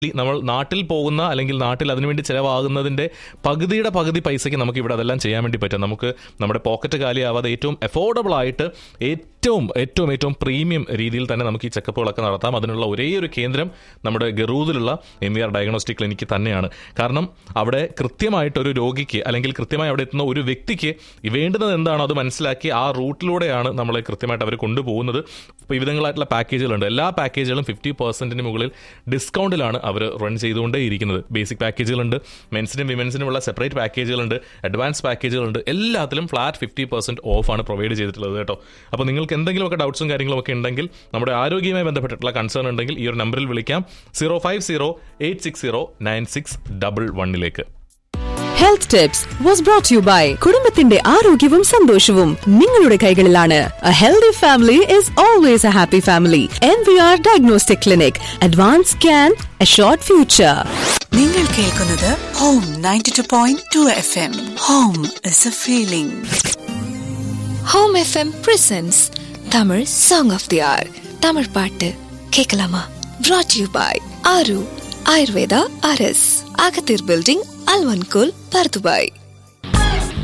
നമ്മൾ നാട്ടിൽ പോകുന്ന അല്ലെങ്കിൽ നാട്ടിൽ അതിനുവേണ്ടി ചിലവാകുന്നതിന്റെ പകുതിയുടെ പകുതി പൈസയ്ക്ക് നമുക്ക് ഇവിടെ അതെല്ലാം ചെയ്യാൻ വേണ്ടി പറ്റും നമുക്ക് നമ്മുടെ പോക്കറ്റ് കാലിയാവാതെ ഏറ്റവും അഫോർഡബിൾ ആയിട്ട് ഏറ്റവും ഏറ്റവും ഏറ്റവും പ്രീമിയം രീതിയിൽ തന്നെ നമുക്ക് ഈ ചെക്കപ്പുകളൊക്കെ നടത്താം അതിനുള്ള ഒരേ ഒരു കേന്ദ്രം നമ്മുടെ ഗറൂദിലുള്ള M V R diagnostic clinic തന്നെയാണ് കാരണം അവിടെ കൃത്യമായിട്ട് ഒരു രോഗിക്ക് അല്ലെങ്കിൽ കൃത്യമായി അവിടെ എത്തുന്ന ഒരു വ്യക്തിക്ക് വേണ്ടുന്നത് എന്താണോ അത് മനസ്സിലാക്കി ആ റൂട്ടിലൂടെയാണ് നമ്മളെ കൃത്യമായിട്ട് അവർ കൊണ്ടുപോകുന്നത് വിവിധങ്ങളായിട്ടുള്ള പാക്കേജുകളുണ്ട് എല്ലാ പാക്കേജുകളും ഫിഫ്റ്റി പെർസെന്റിന് മുകളിൽ ഡിസ്കൗണ്ടിലാണ് അവർ റൺ ചെയ്തുകൊണ്ടേയിരിക്കുന്നത് ബേസിക് പാക്കേജുകളുണ്ട് മെൻസിനും വിമൻസിനുമുള്ള സെപ്പറേറ്റ് പാക്കേജുകളുണ്ട് അഡ്വാൻസ് പാക്കേജുകളുണ്ട് എല്ലാത്തിലും ഫ്ലാറ്റ് ഫിഫ്റ്റി പെർസെന്റ് ഓഫാണ് പ്രൊവൈഡ് ചെയ്തിട്ടുള്ളത് കേട്ടോ അപ്പോൾ നിങ്ങൾക്ക് എന്തെങ്കിലുമൊക്കെ ഡൗട്ട്സും കാര്യങ്ങളും ഒക്കെ ഉണ്ടെങ്കിൽ നമ്മുടെ ആരോഗ്യവുമായി ബന്ധപ്പെട്ടിട്ടുള്ള കൺസേൺ ഉണ്ടെങ്കിൽ ഈ ഒരു നമ്പറിൽ വിളിക്കാം zero five zero eight six zero nine six double വണ്ണിലേക്ക് health tips was brought you by കുടുംബത്തിന്റെ ആരോഗ്യവും സന്തോഷവും നിങ്ങളുടെ കൈകളിലാണ് a healthy family is always a happy family M V R diagnostic clinic advance scan a short future നിങ്ങൾ കേൾക്കുന്നത് home ninety two point two F M home is a feeling home FM presence Tamil song of the hour தமிழ் பாட்டு கேட்கலாமா brought you பாய் ஆரு ஆயுர்வேதா அரஸ் அகத்தீர் building அல்வன்கோல் Bur Dubai